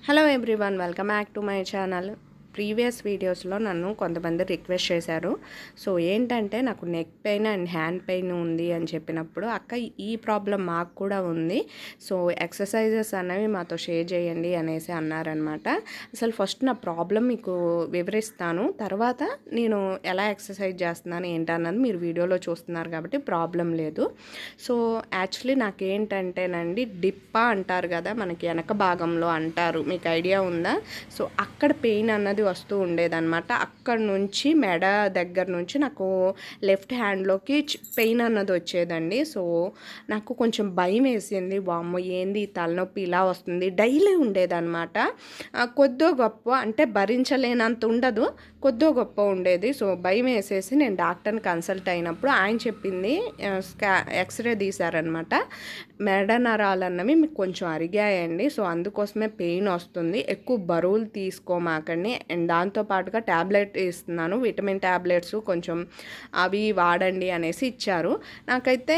Hello everyone welcome back to my channel previous వీడియోస్లో నన్ను కొంతమంది రిక్వెస్ట్ చేశారు సో ఏంటంటే నాకు neck pain and hand pain ఉంది అని చెప్పినప్పుడు అక్క ఈ ప్రాబ్లం మాకు కూడా ఉంది సో ఎక్సర్సైజెస్ అనేవి మాతో షేర్ చేయండి అనేసి అన్నారనమాట అసలు ఫస్ట్ నా ప్రాబ్లం మీకు వివరిస్తాను తర్వాత నేను ఎలా ఎక్సర్సైజ్ చేస్తున్నాను ఏంటన్నది మీరు వీడియోలో చూస్తున్నారు కాబట్టి ప్రాబ్లం లేదు సో యాక్చువల్లీ నాకేంటంటేనండి డిప్పా అంటారు కదా మనకి వెనక భాగంలో అంటారు మీకు ఐడియా ఉందా సో అక్కడ పెయిన్ అన్నది వస్తూ ఉండేదన్నమాట అక్కడ నుంచి మెడ దగ్గర నుంచి నాకు లెఫ్ట్ హ్యాండ్లోకి పెయిన్ అన్నది వచ్చేదండి సో నాకు కొంచెం భయం వేసింది వామ్మో ఏంది ఈ తలనొప్పి ఇలా వస్తుంది డైలీ ఉండేదన్నమాట ఆ, కొద్దో గొప్ప అంటే భరించలేనంత ఉండదు కొద్దో గొప్ప ఉండేది సో భయం వేసేసి నేను డాక్టర్ని కన్సల్ట్ అయినప్పుడు ఆయన చెప్పింది ఆ, స్కా ఎక్స్రే తీశారనమాట మెడ నరాలు అన్నవి మీకు కొంచెం అరిగాయండి సో అందుకోసమే పెయిన్ వస్తుంది ఎక్కువ బరువులు తీసుకోమాకండి అండ్ దాంతోపాటుగా ట్యాబ్లెట్ ఇస్తున్నాను విటమిన్ ట్యాబ్లెట్స్ కొంచెం అవి వాడండి అనేసి ఇచ్చారు నాకైతే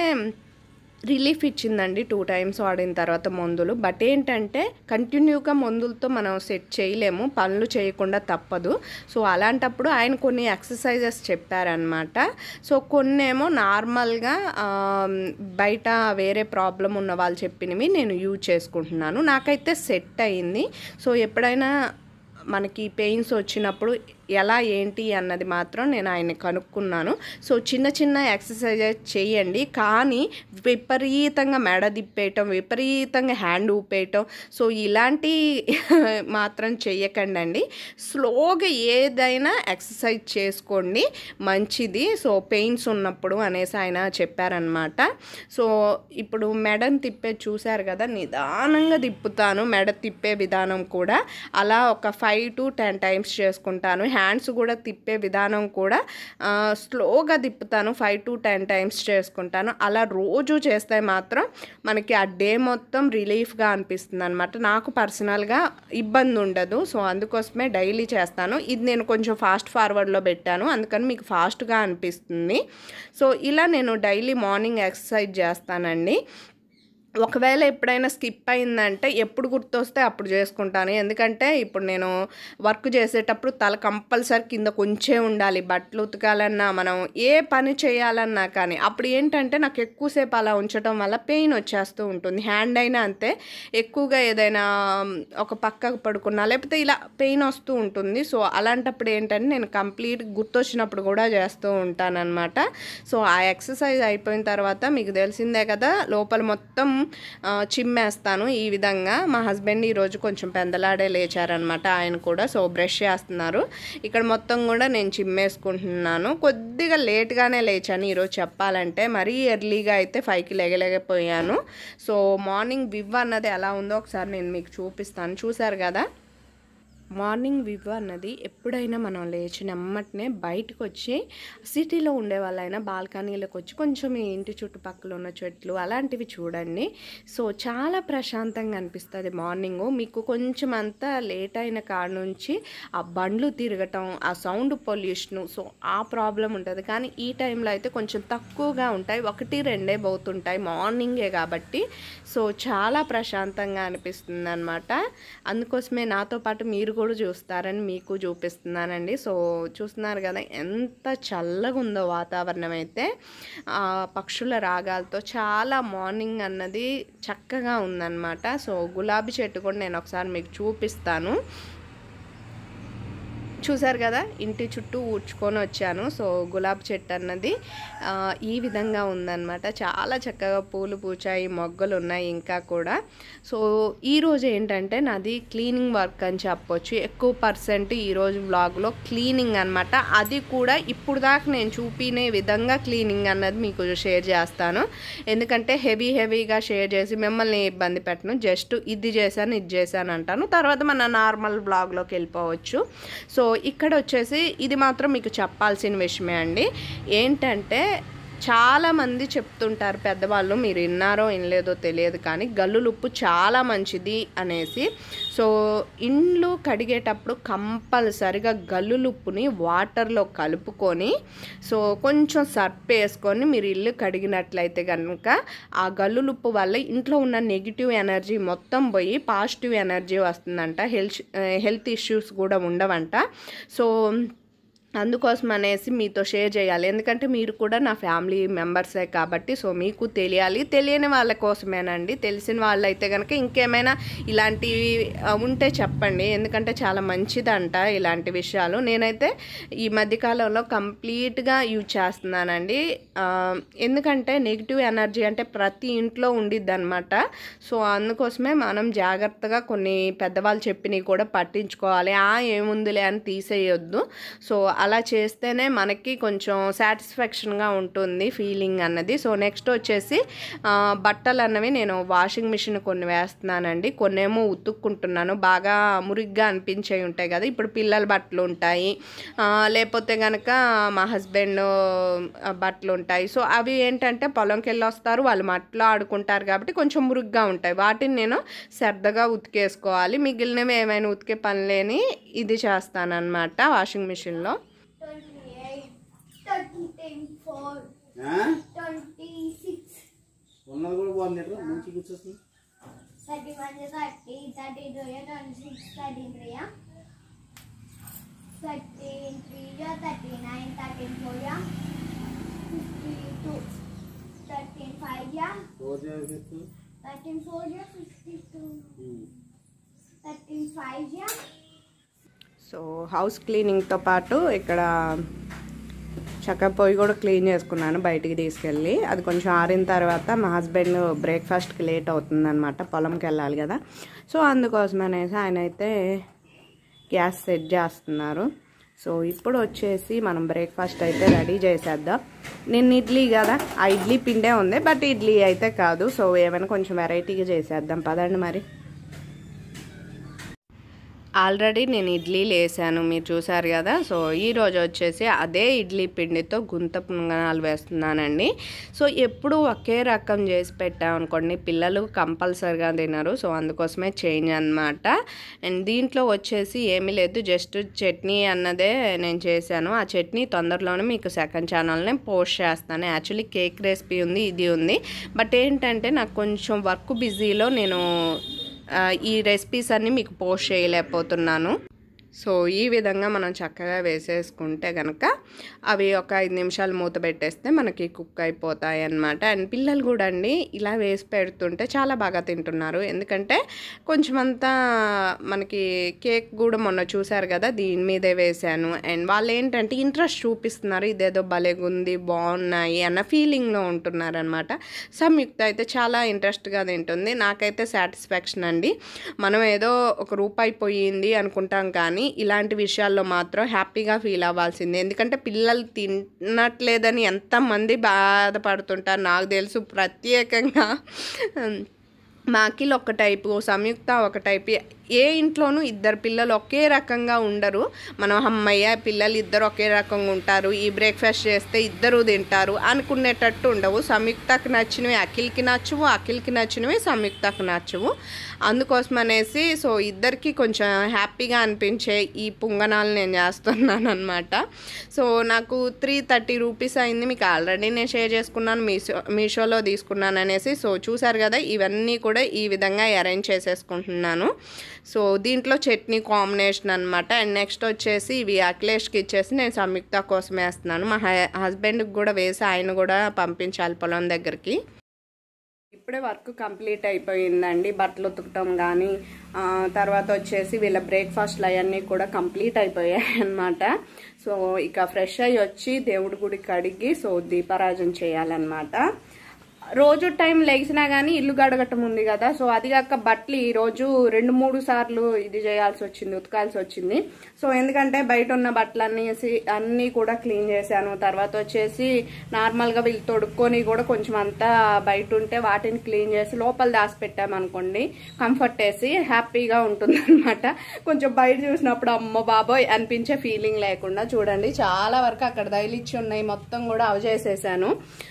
రిలీఫ్ ఇచ్చిందండి టూ టైమ్స్ వాడిన తర్వాత మందులు బట్ ఏంటంటే కంటిన్యూగా మందులతో మనం సెట్ చేయలేము పనులు చేయకుండా తప్పదు సో అలాంటప్పుడు ఆయన కొన్ని ఎక్సర్సైజెస్ చెప్పారనమాట సో కొన్నేమో నార్మల్గా ఆ, బయట వేరే ప్రాబ్లం ఉన్న వాళ్ళు చెప్పినవి నేను యూజ్ చేసుకుంటున్నాను నాకైతే సెట్ అయింది సో ఎప్పుడైనా మనకి పెయిన్స్ వచ్చినప్పుడు ఎలా ఏంటి అన్నది మాత్రం నేను ఆయన కనుక్కున్నాను సో చిన్న చిన్న ఎక్సర్సైజెస్ చేయండి కానీ విపరీతంగా మెడ తిప్పేయటం విపరీతంగా హ్యాండ్ ఊపేయటం సో ఇలాంటి మాత్రం చెయ్యకండి అండి స్లోగా ఏదైనా ఎక్సర్సైజ్ చేసుకోండి మంచిది సో పెయిన్స్ ఉన్నప్పుడు అనేసి ఆయన చెప్పారనమాట సో ఇప్పుడు మెడని తిప్పే చూశారు కదా నిదానంగా తిప్పుతాను మెడ తిప్పే విధానం కూడా అలా ఒక ఫైవ్ టు టెన్ టైమ్స్ చేసుకుంటాను హ్యాండ్స్ కూడా తిప్పే విధానం కూడా ఆ, స్లోగా తిప్పుతాను ఫైవ్ టు టెన్ టైమ్స్ చేసుకుంటాను అలా రోజు చేస్తే మాత్రం మనకి ఆ డే మొత్తం రిలీఫ్గా అనిపిస్తుంది అనమాట నాకు పర్సనల్గా ఇబ్బంది ఉండదు సో అందుకోసమే డైలీ చేస్తాను ఇది నేను కొంచెం ఫాస్ట్ ఫార్వర్డ్లో పెట్టాను అందుకని మీకు ఫాస్ట్గా అనిపిస్తుంది సో ఇలా నేను డైలీ మార్నింగ్ ఎక్సర్సైజ్ చేస్తానండి ఒకవేళ ఎప్పుడైనా స్కిప్ అయిందంటే ఎప్పుడు గుర్తొస్తే అప్పుడు చేసుకుంటాను ఎందుకంటే ఇప్పుడు నేను వర్క్ చేసేటప్పుడు తల కంపల్సరీ కింద కొంచెం ఉండాలి బట్టలు ఉతకాలన్నా మనం ఏ పని చేయాలన్నా కానీ అప్పుడు ఏంటంటే నాకు ఎక్కువసేపు అలా ఉంచడం వల్ల పెయిన్ వచ్చేస్తూ ఉంటుంది హ్యాండ్ అయినా అంతే ఎక్కువగా ఏదైనా ఒక పక్కకు పడుకున్నా లేకపోతే ఇలా పెయిన్ వస్తూ ఉంటుంది సో అలాంటప్పుడు ఏంటంటే నేను కంప్లీట్ గుర్తొచ్చినప్పుడు కూడా చేస్తూ ఉంటానన్నమాట సో ఆ ఎక్సర్సైజ్ అయిపోయిన తర్వాత మీకు తెలిసిందే కదా లోపల మొత్తం ఆ, చిమ్మేస్తాను ఈ విధంగా మా హస్బెండ్ ఈరోజు కొంచెం పెందలాడే లేచారనమాట ఆయన కూడా సో బ్రష్ చేస్తున్నారు ఇక్కడ మొత్తం కూడా నేను చిమ్మేసుకుంటున్నాను కొద్దిగా లేట్గానే లేచాను ఈరోజు చెప్పాలంటే మరీ ఎర్లీగా అయితే ఫైవ్కి లేగలేకపోయాను సో మార్నింగ్ వివ్ అన్నది ఎలా ఉందో ఒకసారి నేను మీకు చూపిస్తాను చూసారు కదా మార్నింగ్ వివ్ అన్నది ఎప్పుడైనా మనం లేచిన ఎమ్మటనే బయటకు వచ్చి సిటీలో ఉండే వాళ్ళైనా బాల్కనీలకు వచ్చి కొంచెం ఈ ఇంటి చుట్టుపక్కల ఉన్న చెట్లు అలాంటివి చూడండి సో చాలా ప్రశాంతంగా అనిపిస్తుంది మార్నింగ్ మీకు కొంచెం అంతా లేట్ అయిన కాడ నుంచి ఆ బండ్లు తిరగటం ఆ సౌండ్ పొల్యూషన్ సో ఆ ప్రాబ్లం ఉంటుంది కానీ ఈ టైంలో అయితే కొంచెం తక్కువగా ఉంటాయి ఒకటి రెండే పోతుంటాయి మార్నింగే కాబట్టి సో చాలా ప్రశాంతంగా అనిపిస్తుంది అనమాట అందుకోసమే నాతో పాటు మీరు కూడా చూస్తారని మీకు చూపిస్తున్నానండి సో చూస్తున్నారు కదా ఎంత చల్లగా ఉందో వాతావరణం అయితే ఆ పక్షుల రాగాలతో చాలా మార్నింగ్ అన్నది చక్కగా ఉందన్నమాట సో గులాబీ చెట్టు కూడా నేను ఒకసారి మీకు చూపిస్తాను చూసారు కదా ఇంటి చుట్టూ ఊడ్చుకొని వచ్చాను సో గులాబీ చెట్టు అన్నది ఆ, ఈ విధంగా ఉందన్నమాట చాలా చక్కగా పూలు పూచాయి మొగ్గలు ఉన్నాయి ఇంకా కూడా సో ఈరోజు ఏంటంటే నాది క్లీనింగ్ వర్క్ అని చెప్పొచ్చు ఎక్కువ పర్సెంట్ ఈరోజు వ్లాగ్లో క్లీనింగ్ అన్నమాట అది కూడా ఇప్పుడు దాకా నేను చూపినే విధంగా క్లీనింగ్ అన్నది మీకు షేర్ చేస్తాను ఎందుకంటే హెవీ హెవీగా షేర్ చేసి మిమ్మల్ని ఇబ్బంది పెట్టను జస్ట్ ఇది చేశాను ఇది చేశాను అంటాను తర్వాత మన నార్మల్ బ్లాగ్లోకి వెళ్ళిపోవచ్చు సో ఇక్కడ వచ్చేసి ఇది మాత్రం మీకు చెప్పాల్సిన విషయమే అండి ఏంటంటే చాలామంది చెప్తుంటారు పెద్దవాళ్ళు మీరు విన్నారో వినలేదో తెలియదు కానీ గల్లులుప్పు చాలా మంచిది అనేసి సో ఇండ్లు కడిగేటప్పుడు కంపల్సరిగా గల్లులుప్పుని వాటర్లో కలుపుకొని సో కొంచెం సర్ప్ వేసుకొని మీరు ఇల్లు కడిగినట్లయితే కనుక ఆ గల్లులుప్పు వల్ల ఇంట్లో ఉన్న నెగిటివ్ ఎనర్జీ మొత్తం పోయి పాజిటివ్ ఎనర్జీ వస్తుందంట హెల్త్ హెల్త్ ఇష్యూస్ కూడా ఉండవంట సో అందుకోసం అనేసి మీతో షేర్ చేయాలి ఎందుకంటే మీరు కూడా నా ఫ్యామిలీ మెంబర్సే కాబట్టి సో మీకు తెలియాలి తెలియని వాళ్ళ కోసమేనండి తెలిసిన వాళ్ళైతే కనుక ఇంకేమైనా ఇలాంటివి ఆ, ఉంటే చెప్పండి ఎందుకంటే చాలా మంచిదంట ఇలాంటి విషయాలు నేనైతే ఈ మధ్యకాలంలో కంప్లీట్గా యూజ్ చేస్తున్నానండి ఆ, ఎందుకంటే నెగిటివ్ ఎనర్జీ అంటే ప్రతి ఇంట్లో ఉండిద్ది అనమాట సో అందుకోసమే మనం జాగ్రత్తగా కొన్ని పెద్దవాళ్ళు చెప్పినవి కూడా పట్టించుకోవాలి ఆ ఏముందిలే అని తీసేయొద్దు సో అలా చేస్తేనే మనకి కొంచెం సాటిస్ఫాక్షన్గా ఉంటుంది ఫీలింగ్ అన్నది సో నెక్స్ట్ వచ్చేసి ఆ, బట్టలు అన్నవి నేను వాషింగ్ మిషన్ కొన్ని వేస్తున్నానండి కొన్నేమో ఉతుక్కుంటున్నాను బాగా మురిగ్గా అనిపించేవి ఉంటాయి కదా ఇప్పుడు పిల్లల బట్టలు ఉంటాయి ఆ, లేకపోతే కనుక మా హస్బెండ్ బట్టలు ఉంటాయి సో అవి ఏంటంటే పొలంకి వెళ్ళి వస్తారు వాళ్ళు మట్లో ఆడుకుంటారు కాబట్టి కొంచెం మురుగ్గా ఉంటాయి వాటిని నేను శ్రద్ధగా ఉతికేసుకోవాలి మిగిలినవి ఏమైనా ఉతికే పని లేని ఇది చేస్తానన్నమాట వాషింగ్ మిషన్లో 28, 34, ఆ? 26, ఉన్నది కూడా బాగుంది ఎట్లా మంచి కూర్చొస్తుంది 31, 30, 32, 26, 33, 33, 39, 34, 52, 35, రోజు చేస్తూ 34, 52, 35, సో హౌస్ క్లీనింగ్తో పాటు ఇక్కడ చక్క పొయ్యి కూడా క్లీన్ చేసుకున్నాను బయటికి తీసుకెళ్ళి అది కొంచెం ఆరిన తర్వాత మా హస్బెండ్ బ్రేక్ఫాస్ట్కి లేట్ అవుతుందన్నమాట పొలంకి వెళ్ళాలి కదా సో అందుకోసం అనేసి ఆయన అయితే గ్యాస్ సెట్ చేస్తున్నారు సో ఇప్పుడు వచ్చేసి మనం బ్రేక్ఫాస్ట్ అయితే రెడీ చేసేద్దాం నేను ఇడ్లీ కదా ఆ ఇడ్లీ పిండే ఉంది బట్ ఇడ్లీ అయితే కాదు సో ఏమైనా కొంచెం వెరైటీగా చేసేద్దాం పదండి మరి ఆల్రెడీ నేను ఇడ్లీలు వేసాను మీరు చూసారు కదా సో ఈ రోజు వచ్చేసి అదే ఇడ్లీ పిండితో గుంత పుంగనాలు వేస్తున్నానండి సో ఎప్పుడు ఒకే రకం చేసి పెట్టామనుకోండి పిల్లలు కంపల్సరిగా తినరు సో అందుకోసమే చేంజ్ అనమాట అండ్ దీంట్లో వచ్చేసి ఏమీ లేదు జస్ట్ చట్నీ అన్నదే నేను చేశాను ఆ చట్నీ తొందరలోనే మీకు సెకండ్ ఛానల్నే పోస్ట్ చేస్తాను యాక్చువల్లీ కేక్ రెసిపీ ఉంది ఇది ఉంది బట్ ఏంటంటే నాకు కొంచెం వర్క్ బిజీలో నేను ఆ, ఈ రెసిపీస్ అన్నీ మీకు పోస్ట్ చేయలేకపోతున్నాను సో ఈ విధంగా మనం చక్కగా వేసేసుకుంటే కనుక అవి ఒక ఐదు నిమిషాలు మూత పెట్టేస్తే మనకి కుక్ అయిపోతాయి అన్నమాట అండ్ పిల్లలు కూడా అండి ఇలా వేసి పెడుతుంటే చాలా బాగా తింటున్నారు ఎందుకంటే కొంచెం అంతా మనకి కేక్ కూడా మొన్న చూశారు కదా దీని మీదే వేశాను అండ్ వాళ్ళు ఏంటంటే ఇంట్రెస్ట్ చూపిస్తున్నారు ఇదేదో భలేగుంది బాగున్నాయి అన్న ఫీలింగ్లో ఉంటున్నారు అనమాట సంయుక్త అయితే చాలా ఇంట్రెస్ట్గా తింటుంది నాకైతే సాటిస్ఫాక్షన్ అండి మనం ఏదో ఒక రూపాయి పోయింది అనుకుంటాం కానీ ఇలాంటి విషయాల్లో మాత్రం హ్యాపీగా ఫీల్ అవ్వాల్సిందే ఎందుకంటే పిల్లలు తినట్లేదని ఎంతమంది బాధపడుతుంటారు నాకు తెలుసు ప్రత్యేకంగా మా అఖిల్ ఒక టైపు సంయుక్త ఒక టైపు ఏ ఇంట్లోనూ ఇద్దరు పిల్లలు ఒకే రకంగా ఉండరు మనం అమ్మయ్య పిల్లలు ఇద్దరు ఒకే రకంగా ఉంటారు ఈ బ్రేక్ఫాస్ట్ చేస్తే ఇద్దరు తింటారు అనుకునేటట్టు ఉండవు సంయుక్తకు నచ్చినవి అఖిల్కి నచ్చవు అఖిల్కి నచ్చినవి సంయుక్తకు నచ్చవు అందుకోసం అనేసి సో ఇద్దరికి కొంచెం హ్యాపీగా అనిపించే ఈ పుంగనాలు నేను చేస్తున్నాను అనమాట సో నాకు త్రీ థర్టీ రూపీస్ అయింది మీకు ఆల్రెడీ నేను షేర్ చేసుకున్నాను మీషో మీషోలో తీసుకున్నాను అనేసి సో చూసారు కదా ఇవన్నీ కూడా ఈ విధంగా అరేంజ్ చేసేసుకుంటున్నాను సో దీంట్లో చట్నీ కాంబినేషన్ అనమాట అండ్ నెక్స్ట్ వచ్చేసి ఇవి అఖిలేష్కి ఇచ్చేసి నేను సంయుక్త కోసం వేస్తున్నాను మా హస్బెండ్కి కూడా వేసి ఆయన కూడా పంపించాలి పొలం దగ్గరికి ఇప్పుడే వర్క్ కంప్లీట్ అయిపోయిందండి బట్టలు ఉతకటం కానీ ఆ, తర్వాత వచ్చేసి వీళ్ళ బ్రేక్ఫాస్ట్లు అవన్నీ కూడా కంప్లీట్ అయిపోయాయి అన్నమాట సో ఇక ఫ్రెష్ అయ్యి వచ్చి దేవుడి గుడి కడిగి సో దీపారాజన చేయాలన్నమాట రోజు టైం లేచినా కానీ ఇల్లు గడగటం ఉంది కదా సో అది కాక బట్టలు ఈ రోజు రెండు మూడు సార్లు ఇది చేయాల్సి వచ్చింది ఉతకాల్సి వచ్చింది సో ఎందుకంటే బయట ఉన్న బట్టలు అన్నీ అన్నీ కూడా క్లీన్ చేశాను తర్వాత వచ్చేసి నార్మల్గా వీళ్ళు తొడుక్కొని కూడా కొంచెం అంతా బయట ఉంటే వాటిని క్లీన్ చేసి లోపల దాచి పెట్టామనుకోండి కంఫర్ట్ వేసి హ్యాపీగా ఉంటుంది కొంచెం బయట చూసినప్పుడు అమ్మో బాబోయ్ అనిపించే ఫీలింగ్ లేకుండా చూడండి చాలా వరకు అక్కడ దయలిచ్చి ఉన్నాయి మొత్తం కూడా అవ చేసేసాను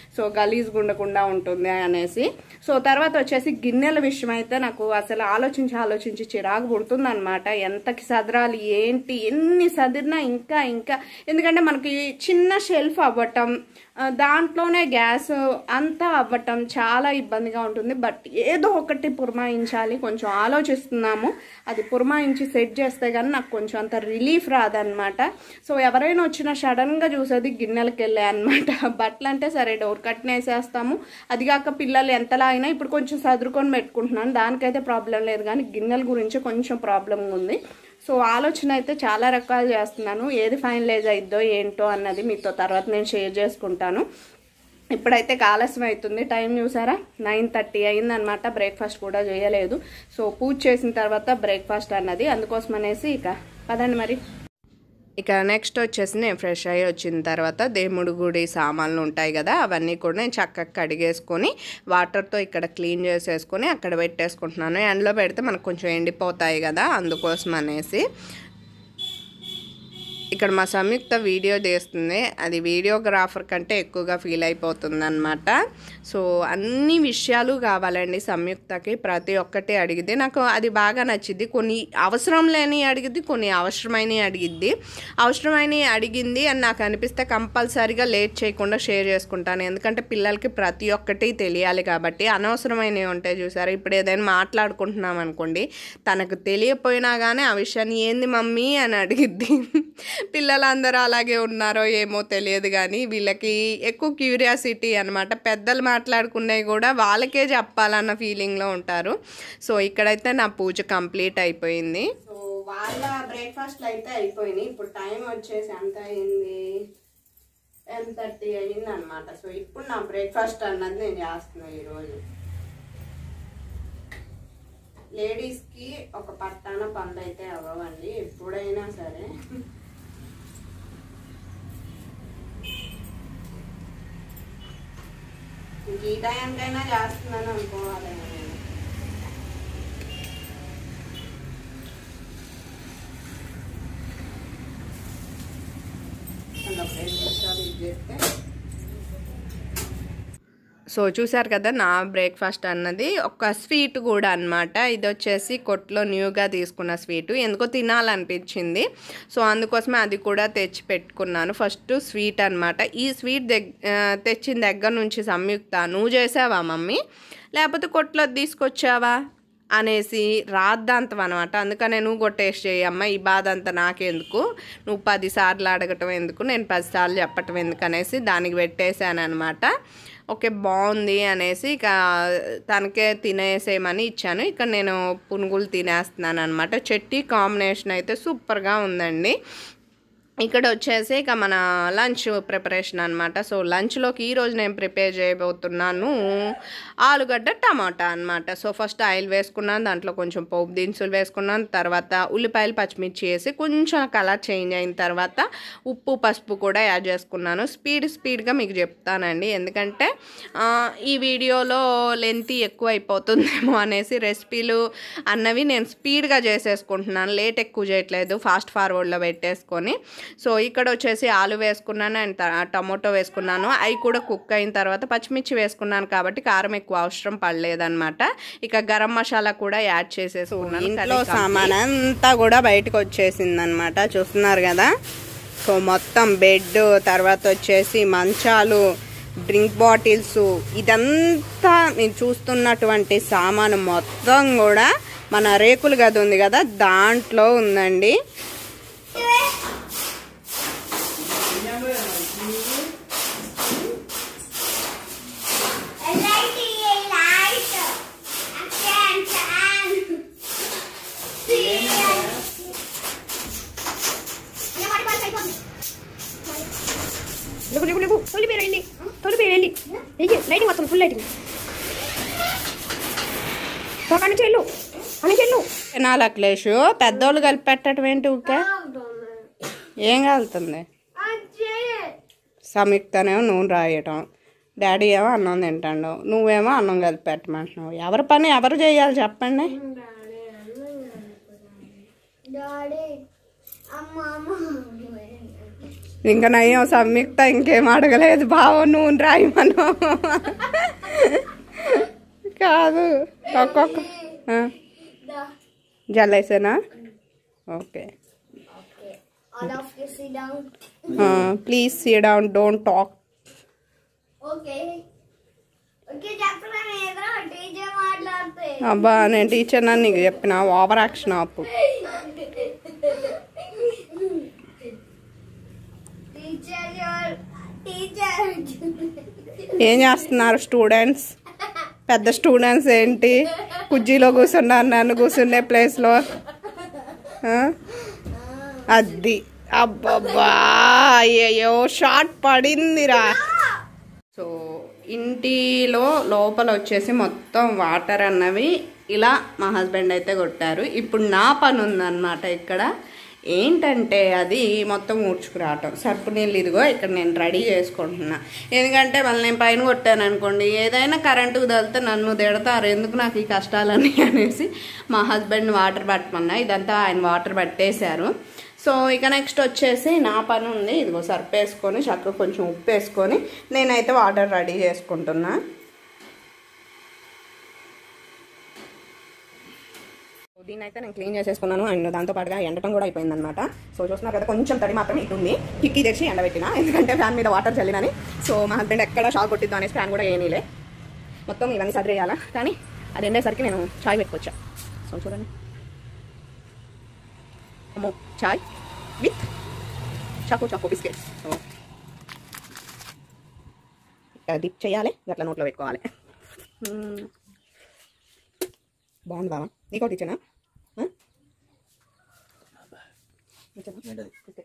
సో గలీజ్గా ఉండకుండా ఉంటుంది అనేసి సో తర్వాత వచ్చేసి గిన్నెల విషయం అయితే నాకు అసలు ఆలోచించి ఆలోచించి చిరాకు పుడుతుంది అనమాట ఎంతకి సదరాలి ఏంటి ఎన్ని సదిరినా ఇంకా ఇంకా ఎందుకంటే మనకి చిన్న షెల్ఫ్ అవ్వటం ఆ, దాంట్లోనే గ్యాస్ అంతా అవ్వటం చాలా ఇబ్బందిగా ఉంటుంది బట్ ఏదో ఒకటి పురమాయించాలి కొంచెం ఆలోచిస్తున్నాము అది పురమాయించి సెట్ చేస్తే కానీ నాకు కొంచెం అంత రిలీఫ్ రాదనమాట సో ఎవరైనా వచ్చినా సడన్గా చూసేది గిన్నెలకి వెళ్ళే అనమాట బట్టలు అంటే సరే డోర్ కట్టిన వేసేస్తాము అది కాక పిల్లలు ఎంతలా అయినా ఇప్పుడు కొంచెం సదురుకొని పెట్టుకుంటున్నాను దానికైతే ప్రాబ్లం లేదు కానీ గిన్నెల గురించి కొంచెం ప్రాబ్లం ఉంది సో ఆలోచన అయితే చాలా రకాలు చేస్తున్నాను ఏది ఫైనలైజ్ అయిద్దో ఏంటో అన్నది మీతో తర్వాత నేను షేర్ చేసుకుంటాను ఇప్పుడైతే ఆలస్యం అవుతుంది టైం చూసారా నైన్ థర్టీ అయిందనమాట బ్రేక్ఫాస్ట్ కూడా చేయలేదు సో పూజ చేసిన తర్వాత బ్రేక్ఫాస్ట్ అన్నది అందుకోసం అనేసి ఇక పదండి మరి ఇక నెక్స్ట్ వచ్చేసి నేను ఫ్రెష్ అయ్యి వచ్చిన తర్వాత దేవుడి గుడి సామాన్లు ఉంటాయి కదా అవన్నీ కూడా నేను చక్కగా కడిగేసుకొని వాటర్తో ఇక్కడ క్లీన్ చేసేసుకొని అక్కడ పెట్టేసుకుంటున్నాను ఎండలో పెడితే మనకు కొంచెం ఎండిపోతాయి కదా అందుకోసం అనేసి ఇక్కడ మా సంయుక్త వీడియో తీస్తుంది అది వీడియోగ్రాఫర్ కంటే ఎక్కువగా ఫీల్ అయిపోతుంది అనమాట సో అన్ని విషయాలు కావాలండి సంయుక్తకి ప్రతి ఒక్కటి అడిగితే నాకు అది బాగా నచ్చింది కొన్ని అవసరం లేని అడిగిద్ది కొన్ని అవసరమైనవి అడిగిద్ది అవసరమైనవి అడిగింది అని నాకు అనిపిస్తే కంపల్సరీగా లేట్ చేయకుండా షేర్ చేసుకుంటాను ఎందుకంటే పిల్లలకి ప్రతి ఒక్కటి తెలియాలి కాబట్టి అనవసరమైనవి ఉంటాయి చూసారా ఇప్పుడు ఏదైనా మాట్లాడుకుంటున్నాం అనుకోండి తనకు తెలియపోయినా కానీ ఆ విషయాన్ని ఏంది మమ్మీ అని అడిగిద్ది పిల్లలందరూ అలాగే ఉన్నారో ఏమో తెలియదు కానీ వీళ్ళకి ఎక్కువ క్యూరియాసిటీ అనమాట పెద్దలు మాట్లాడుకునేవి కూడా వాళ్ళకే చెప్పాలన్న ఫీలింగ్లో ఉంటారు సో ఇక్కడైతే నా పూజ కంప్లీట్ అయిపోయింది సో వాళ్ళ బ్రేక్ఫాస్ట్లు అయితే అయిపోయినాయి ఇప్పుడు టైం వచ్చేసి ఎంత అయింది టెన్ థర్టీ అయింది అనమాట సో ఇప్పుడు నా బ్రేక్ఫాస్ట్ అన్నది నేను చేస్తున్నాను ఈరోజు లేడీస్కి ఒక పట్టాన పనులు అయితే అవ్వవండి ఎప్పుడైనా సరే ఇంక ఈ టైంకైనా చేస్తున్నాను అనుకోవాలి నేను అందులో ఒక రెండు నిమిషాలు ఇది చేస్తే సో చూసారు కదా నా బ్రేక్ఫాస్ట్ అన్నది ఒక స్వీట్ కూడా అన్నమాట ఇది వచ్చేసి కొట్లో న్యూగా తీసుకున్న స్వీట్ ఎందుకో తినాలనిపించింది సో అందుకోసమే అది కూడా తెచ్చి పెట్టుకున్నాను ఫస్ట్ స్వీట్ అన్నమాట ఈ స్వీట్ దగ్ ఆ, తెచ్చిన దగ్గర నుంచి సంయుక్త నువ్వు చేసావా మమ్మీ లేకపోతే కొట్లో తీసుకొచ్చావా అనేసి రాద్దాంతం అనమాట అందుకనే నువ్వు కూడా టేస్ట్ చేయమ్మా ఈ బాధ అంతా నాకెందుకు నువ్వు పదిసార్లు అడగటం ఎందుకు నేను పదిసార్లు చెప్పటం ఎందుకు అనేసి దానికి పెట్టేశాను అనమాట ఓకే బాగుంది అనేసి ఇక తనకే తినేసేయమని ఇచ్చాను ఇక నేను పునుగులు తినేస్తున్నాను అనమాట చట్నీ కాంబినేషన్ అయితే సూపర్గా ఉందండి ఇక్కడ వచ్చేసి ఇక మన లంచ్ ప్రిపరేషన్ అనమాట సో లంచ్లోకి ఈరోజు నేను ప్రిపేర్ చేయబోతున్నాను ఆలుగడ్డ టమాటా అనమాట సో ఫస్ట్ ఆయిల్ వేసుకున్నాను దాంట్లో కొంచెం పోపు దినుసులు వేసుకున్నాను తర్వాత ఉల్లిపాయలు పచ్చిమిర్చి వేసి కొంచెం కలర్ చేంజ్ అయిన తర్వాత ఉప్పు పసుపు కూడా యాడ్ చేసుకున్నాను స్పీడ్ స్పీడ్గా మీకు చెప్తానండి ఎందుకంటే ఆ, ఈ వీడియోలో లెంత్ ఎక్కువ అయిపోతుందేమో అనేసి రెసిపీలు అన్నవి నేను స్పీడ్గా చేసేసుకుంటున్నాను లేట్ ఎక్కువ చేయట్లేదు ఫాస్ట్ ఫార్వర్డ్లో పెట్టేసుకొని సో ఇక్కడ వచ్చేసి ఆలు వేసుకున్నాను అండ్ ట- టమోటో వేసుకున్నాను అవి కూడా కుక్ అయిన తర్వాత పచ్చిమిర్చి వేసుకున్నాను కాబట్టి కారం ఎక్కువ అవసరం పడలేదన్నమాట ఇక గరం మసాలా కూడా యాడ్ చేసేసుకున్నాను ఇంట్లో సామాన్ అంతా కూడా బయటకు వచ్చేసింది అనమాట చూస్తున్నారు కదా సో మొత్తం బెడ్ తర్వాత వచ్చేసి మంచాలు డ్రింక్ బాటిల్స్ ఇదంతా మీరు చూస్తున్నటువంటి సామాను మొత్తం కూడా మన రేకుల గది ఉంది కదా దాంట్లో ఉందండి Light, light. Fan, fan. లేకు లేకు లేకు తొలిపి వెళ్ళి తొలిపి వెళ్ళి వెయ్యి లైటింగ్ మొత్తం ఫుల్ లైటింగ్ అక్కడి నుంచి వెళ్ళు అక్కడి నుంచి వెళ్ళు తినాలి అఖిలేష్ పెద్దోళ్ళు కలిపి పెట్టడం ఏంటి ఊకే ఏం కలుగుతుంది సంయుక్తనేమో నూనె రాయటం డాడీ ఏమో అన్నం తింటాడు నువ్వేమో అన్నం కలిపి పెట్టమంటున్నావు ఎవరి పని ఎవరు చేయాలి చెప్పండి డాడీ అమ్మ అమ్మ ఇంకా నయ్యం సంయుక్త ఇంకేం అడగలేదు బావ నువ్వు రాయమను కాదు ఒక్కొక్క ఆ, The, జల్లేసేనా okay okay. All of you sit down. Please sit down don't talk Okay. Okay, చెప్పలేను ఏదో టీచర్ మాట్లాడితే అబ్బా నేను టీచర్ నన్ను నీకు చెప్పిన ఓవర్ యాక్షన్ ఆపు టీచర్ టీచర్ ఏం చేస్తున్నారు స్టూడెంట్స్ పెద్ద స్టూడెంట్స్ ఏంటి కుర్చీలో కూర్చున్నారు నన్ను కూర్చునే ప్లేస్లో ఆ? అది అబ్బబ్బా అయ్యయ్యో షార్ట్ పడిందిరా సో ఇంటిలో లోపల వచ్చేసి మొత్తం వాటర్ అన్నవి ఇలా మా హస్బెండ్ అయితే కొట్టారు ఇప్పుడు నా పని ఉందన్నమాట ఇక్కడ ఏంటంటే అది మొత్తం ఊడ్చుకురావటం సర్పు నీళ్ళు ఇదిగో ఇక్కడ నేను రెడీ చేసుకుంటున్నా ఎందుకంటే మళ్ళీ నేను పైన కొట్టాను అనుకోండి ఏదైనా కరెంటు తగిలితే నన్ను తిడతారు ఎందుకు నాకు ఈ కష్టాలని అనేసి మా హస్బెండ్ వాటర్ పట్టమన్నా ఇదంతా ఆయన వాటర్ పట్టేశారు సో ఇక నెక్స్ట్ వచ్చేసి నా పని ఉంది ఇదిగో సర్పు వేసుకొని చక్కగా కొంచెం ఉప్పు వేసుకొని నేనైతే వాటర్ రెడీ చేసుకుంటున్నా దీన్ని అయితే నేను క్లీన్ చేసేసుకున్నాను అండ్ దాంతో పాటుగా ఎండటం కూడా అయిపోయింది అనమాట సో చూస్తున్నారు కదా కొంచెం తడి మాత్రం ఇటుంది కిక్కి తెచ్చి ఎండబెట్టిన ఎందుకంటే ఫ్యాన్ మీద వాటర్ చల్లినని సో మా హస్బెండ్ ఎక్కడ షాక్ కొట్టిద్దు అనేసి ఫ్యాన్ కూడా ఏమీలే మొత్తం ఇవన్నీ సదిరేయాలా కానీ అది ఎండేసరికి నేను చాయ్ పెట్టుకొచ్చా సో చూడండి అమ్మో chai with choco choco biscuits so ఇట్లా డిప్ చేయాలి అట్లా నోట్లో పెట్టుకోవాలి మ్మ్. బాగుంది బావా నీకోటి ఇచ్చానా ఆ? ఇచ్చానా? ఓకే.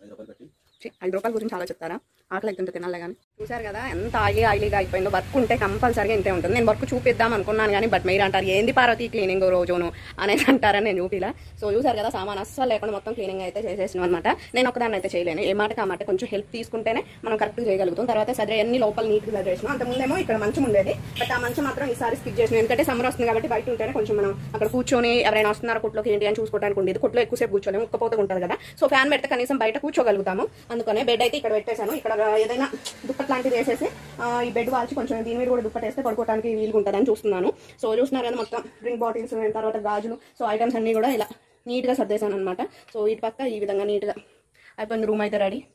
ఛీ, ఐదు రూపాయల గురించి అలా చెప్తారా ఆకలి అవుతుంటే తినాలే కానీ చూసారు కదా ఎంత ఆయిలీ ఆయిలీగా అయిపోయిందో వర్క్ ఉంటే కంపల్సరీగా ఇంతే ఉంటుంది నేను వర్క్ చూపిద్దాం అనుకున్నాను కానీ బట్ మీరు అంటారు ఏంది పార్వతి క్లీనింగ్ రోజును అనేది అంటారని నేను చూపిలా సో చూసారు కదా సామాన్ అస్సలు లేకుండా మొత్తం క్లీనింగ్ అయితే చేసేసినాం అనమాట నేను ఒకదాన్ని అయితే చేయలేను ఏ మాటకి ఆ మాట కొంచెం హెల్ప్ తీసుకుంటేనే మనం కరెక్ట్ చేయగలుగుతాం తర్వాత సరే అన్ని లోపల నీట్గా చేసినాం అంత ముందేమో ఇక్కడ మంచం ఉండేది బట్ ఆ మంచం మాత్రం ఈసారి స్కిప్ చేసినాం ఎందుకంటే సమ్మర్ వస్తుంది కాబట్టి బయట ఉంటేనే కొంచెం మనం అక్కడ కూర్చొని ఎవరైనా వస్తున్నారో కొట్లోకి ఏంటి అని చూసుకోవడానికి ఉండేది కొట్లో ఎక్కువసేపు కూర్చోలేము ఉక్కపోతే ఉంటుంది కదా సో ఫ్యాన్ పెడితే కనీసం బయట కూర్చోగలుగుతాము అందుకనే బెడ్ అయితే ఇక్కడ పెట్టేశాను ఇక్కడ ఏదైనా దుప్పట్ లాంటిది వేసేసి ఆ, ఈ బెడ్ వాల్చి కొంచెం దీని మీద కూడా దుప్పట్ వేస్తే పడుకోవడానికి వీలుగా ఉంటుందని చూస్తున్నాను సో చూస్తున్నారు కదా మొత్తం డ్రింక్ బాటిల్స్ తర్వాత గాజులు సో ఐటమ్స్ అన్ని కూడా ఇలా నీట్గా సర్దేశాను అనమాట సో ఇటు పక్క ఈ విధంగా నీట్గా అయిపోయింది రూమ్ అయితే రెడీ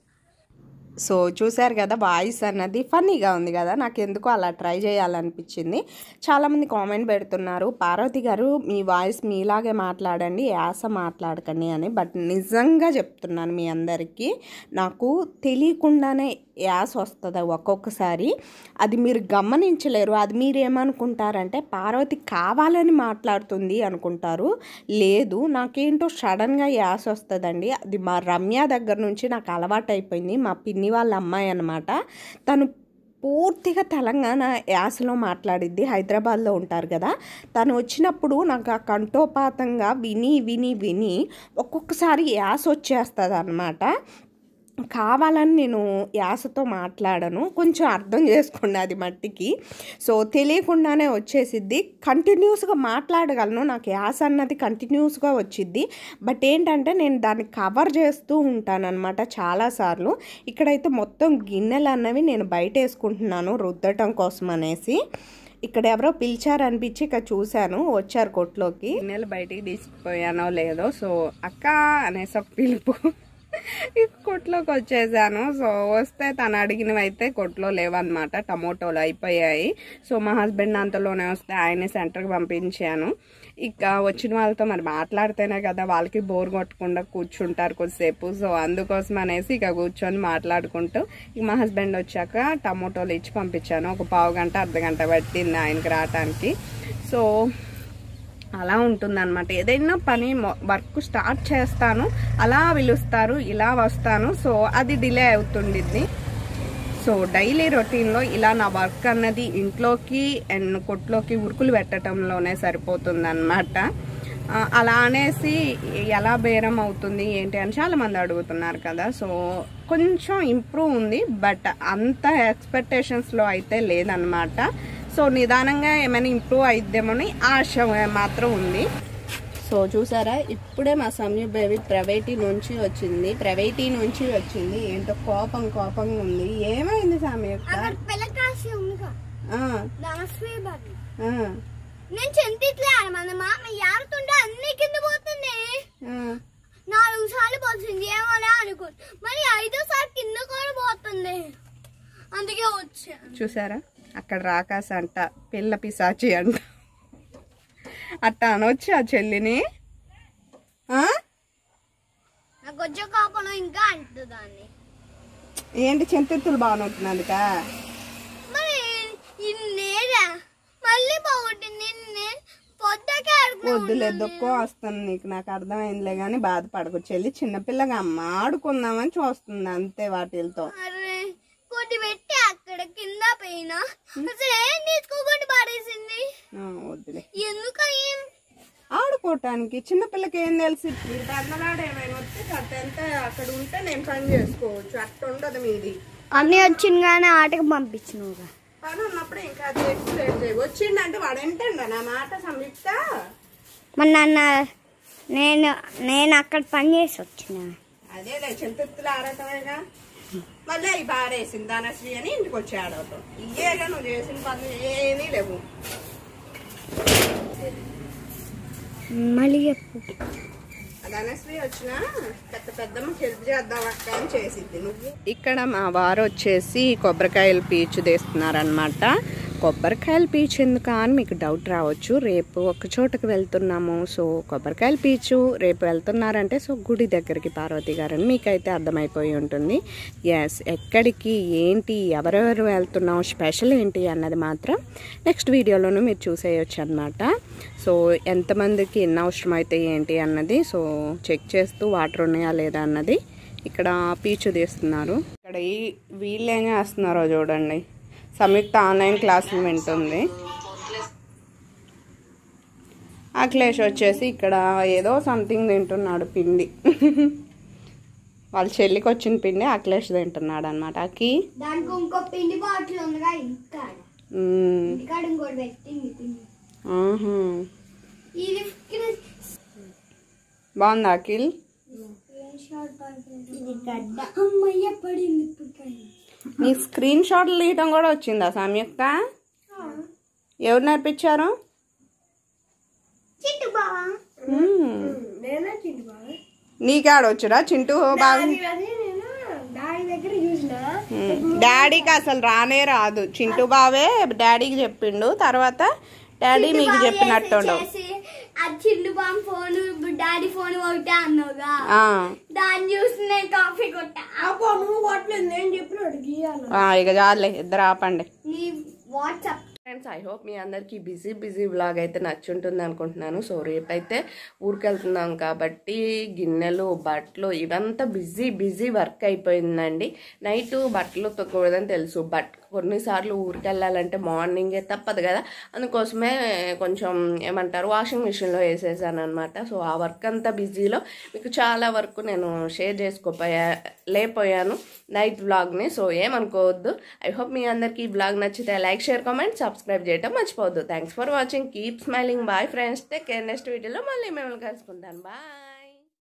సో చూశారు కదా వాయిస్ అన్నది ఫన్నీగా ఉంది కదా నాకు ఎందుకో అలా ట్రై చేయాలనిపించింది చాలామంది కామెంట్ పెడుతున్నారు పార్వతి గారు మీ వాయిస్ మీలాగే మాట్లాడండి యాస మాట్లాడకండి అని బట్ నిజంగా చెప్తున్నాను మీ అందరికీ నాకు తెలియకుండానే యాస వస్తుంది ఒక్కొక్కసారి అది మీరు గమనించలేరు అది మీరు ఏమనుకుంటారంటే పార్వతి కావాలని మాట్లాడుతుంది అనుకుంటారు లేదు నాకేంటో సడన్గా యాస వస్తుందండి అది మా రమ్య దగ్గర నుంచి నాకు అలవాటు అయిపోయింది మా పిన్ని వాళ్ళ అమ్మాయి అనమాట తను పూర్తిగా తెలంగాణ యాసలో మాట్లాడిద్ది హైదరాబాద్లో ఉంటారు కదా తను వచ్చినప్పుడు నాకు ఆ కంఠోపాతంగా విని విని విని ఒక్కొక్కసారి యాస వచ్చేస్తుంది అనమాట కావాలని నేను యాసతో మాట్లాడను కొంచెం అర్థం చేసుకోండి అది మట్టికి సో తెలియకుండానే వచ్చేసిద్ది కంటిన్యూస్గా మాట్లాడగలను నాకు యాస అన్నది కంటిన్యూస్గా వచ్చిద్ది బట్ ఏంటంటే నేను దాన్ని కవర్ చేస్తూ ఉంటాను అనమాట చాలాసార్లు ఇక్కడైతే మొత్తం గిన్నెలు అన్నవి నేను బయట వేసుకుంటున్నాను రుద్దటం కోసం అనేసి ఇక్కడ ఎవరో పిలిచారు అనిపించి ఇక్కడ చూశాను వచ్చారు కొట్లోకి గిన్నెలు బయటికి తీసుకుపోయానో లేదో సో అక్క అనేసి ఒక పిలుపు కొట్లోకి వచ్చేసాను సో వస్తే తను అడిగినవి అయితే కొట్లో లేవన్నమాట టమోటోలు అయిపోయాయి సో మా హస్బెండ్ అంతలోనే వస్తే ఆయనే సెంటర్కి పంపించాను ఇక వచ్చిన వాళ్ళతో మరి మాట్లాడితేనే కదా వాళ్ళకి బోర్ కొట్టకుండా కూర్చుంటారు కొద్దిసేపు సో అందుకోసం అనేసి ఇక కూర్చొని మాట్లాడుకుంటూ ఇక మా హస్బెండ్ వచ్చాక టమోటోలు ఇచ్చి పంపించాను ఒక పావు గంట అర్ధ గంట పట్టింది ఆయనకి రావటానికి సో అలా ఉంటుందన్నమాట ఏదైనా పని వర్క్ స్టార్ట్ చేస్తాను అలా పిలుస్తారు ఇలా వస్తాను సో అది డిలే అవుతుండిద్ది సో డైలీ రొటీన్లో ఇలా నా వర్క్ అన్నది ఇంట్లోకి అండ్ కొట్లోకి ఉరుకులు పెట్టడంలోనే సరిపోతుంది అనమాట అలా అనేసి ఎలా బేరం అవుతుంది ఏంటి అని చాలా మంది అడుగుతున్నారు కదా సో కొంచెం ఇంప్రూవ్ ఉంది బట్ అంత ఎక్స్పెక్టేషన్స్లో అయితే లేదనమాట సో నిదానంగా ఏమైనా ఇంప్రూవ్ అయిద్దేమని ఆశ మాత్రం ఉంది సో చూసారా ఇప్పుడే మా సమయ బేబీ ప్రైవేటీ నుంచి వచ్చింది ప్రైవేటీ నుంచి వచ్చింది ఏంటో కోపం కోపంగా ఉంది ఏమైంది సమయక్క అక్కడ పిల్లకాసి ఉందిగా ఆ, నమస్తే బాబు ఆ, నేను చెంతిట్లే మన మామ యారుతుంటే అన్ని కింద పోతుంది ఆ. నాలుగు సార్లు పోతుంది ఏమోలే అనుకో మరి ఐదోసారి కింద కూడా పోతుంది అందుకే వచ్చాను చూసారా అక్కడ రాకాస అంట పిల్ల పిశాచి అంట అట్ట అనొచ్చు ఆ చెల్లిని ఆ? నాకు వచ్చే కోపంలో ఇంకా అంటుంది దాన్ని ఏంటి చింతెత్తులు బాగుంటున్నందుక మరి ఇన్నేరా మళ్ళీ బాగుంటుంది నిన్నే పొద్దుకే వద్దులే దుఃఖం వస్తుంది నీకు నాకు అర్థమైందిలే కానీ బాధపడకు చెల్లి చిన్నపిల్లగా అమ్మ ఆడుకుందామని చూస్తుంది అంతే వాటితో అరే కొద్ది పెట్టి అక్కడ కింద పైన అసలు ఏం తీసుకోకుండా పాడేసింది వద్దులే ఎందుకు ఏం ఆడుకోవటానికి చిన్నపిల్లకి ఏం తెలిసి మీరు పెద్దవాడు ఏమైనా వస్తే అట్టంత అక్కడ ఉంటే నేను పని చేసుకోవచ్చు అట్ట ఉండదు మీది అన్నీ వచ్చింది కానీ ఆటకు పంపించినవుగా పని ఉన్నప్పుడు ఇంకా అది ఎక్స్ప్లెయిన్ చేయి వచ్చిండంటే వాడు ఏంటండి నా మాట సంయుక్త మరి నన్న నేను నేను అక్కడ పని చేసి వచ్చిన అదేలే చింతెత్తులు ఆడటమేగా మళ్ళీ అవి బారేసింది ధనశ్రీ అని ఇంటికి వచ్చి ఆడవటం ఇయ్యేగా నువ్వు చేసిన పనులు ఏమీ లేవు మళ్ళీ చెప్పు ధనశ్రీ వచ్చిన పెద్ద పెద్దమ్మకి హెల్ప్ చేద్దాం అక్క అని చేసిద్ది నువ్వు ఇక్కడ మా వారు వచ్చేసి కొబ్బరికాయలు పీచు తీస్తున్నారనమాట కొబ్బరికాయలు పీచు ఎందుకు అని మీకు డౌట్ రావచ్చు రేపు ఒక చోటకి వెళ్తున్నాము సో కొబ్బరికాయలు పీచు రేపు వెళ్తున్నారంటే సో గుడి దగ్గరికి పార్వతి గారు అని మీకైతే అర్థమైపోయి ఉంటుంది ఎస్ ఎక్కడికి ఏంటి ఎవరెవరు వెళ్తున్నాం స్పెషల్ ఏంటి అన్నది మాత్రం నెక్స్ట్ వీడియోలోనూ మీరు చూసేయచ్చు అనమాట సో ఎంతమందికి ఎన్ని అవసరం అయితే ఏంటి అన్నది సో చెక్ చేస్తూ వాటర్ ఉన్నాయా లేదా అన్నది ఇక్కడ పీచు తీస్తున్నారు ఇక్కడ ఈ వీళ్ళు ఏం చేస్తున్నారో చూడండి సంయుక్త ఆన్లైన్ క్లాసులు వింటుంది అఖిలేష్ వచ్చేసి ఇక్కడ ఏదో సంథింగ్ తింటున్నాడు పిండి వాళ్ళ చెల్లికి వచ్చిన పిండి అఖిలేష్ తింటున్నాడు అనమాట అకి దానికి ఇంకో పిండి బాటిల్ ఉందిగా ఇంకా మ్మ్. ఇక్కడ ఇంకోటి పెట్టింది పిండి ఆహా. ఇది బాగుందా అఖిల్ ఇది గడ్డ అమ్మయ్య పడింది ఇప్పుడు నీ స్క్రీన్ షాట్లు తీయటం కూడా వచ్చిందా సంయుక్త ఎవరు నేర్పించారు చిట్టు బావా మ్మ్. నేనే చిట్టు బావా నీకాడొచ్చురా చింటూ బాగా నేను డాడీ దగ్గర చూసిన మ్మ్. డాడీకి అసలు రానే రాదు చింటూ బావే డాడీకి చెప్పిండు తర్వాత డాడీ మీకు చెప్పినట్టుండవు ఆ చిల్లు బామ్ ఫోన్ డాడీ ఫోన్ ఒకటే అన్నావుగా ఆ. దాన్ని చూసి నేను కాఫీ కొట్టా నువ్వు కొట్టలేదు నేను చెప్పినాడు గీయాలి ఆ, ఇక చాలే ఇద్దరు ఆపండి నీ వాట్సాప్ ఫ్రెండ్స్ ఐ హోప్ మీ అందరికీ బిజీ బిజీ వ్లాగ్ అయితే నచ్చుంటుంది అనుకుంటున్నాను సో రేపైతే ఊరికి వెళ్తున్నాం కాబట్టి గిన్నెలు బట్టలు ఇవంతా బిజీ బిజీ వర్క్ అయిపోయిందండి నైట్ బట్టలు తొక్కకూడదని తెలుసు బట్ కొన్నిసార్లు ఊరికి వెళ్ళాలంటే మార్నింగే తప్పదు కదా అందుకోసమే కొంచెం ఏమంటారు వాషింగ్ మిషన్లో వేసేసాను అనమాట సో ఆ వర్క్ అంతా బిజీలో మీకు చాలా వరకు నేను షేర్ చేసుకోపోయా లేపోయాను నైట్ వ్లాగ్ని సో ఏమనుకోవద్దు ఐ హోప్ మీ అందరికీ ఈ వ్లాగ్ నచ్చితే లైక్ షేర్ కామెంట్ సబ్స్క్రైబ్ చేయటం మర్చిపోవద్దు thanks for watching keep smiling bye friends take care next వీడియోలో మళ్ళీ మిమ్మల్ని కలుసుకుంటాను బాయ్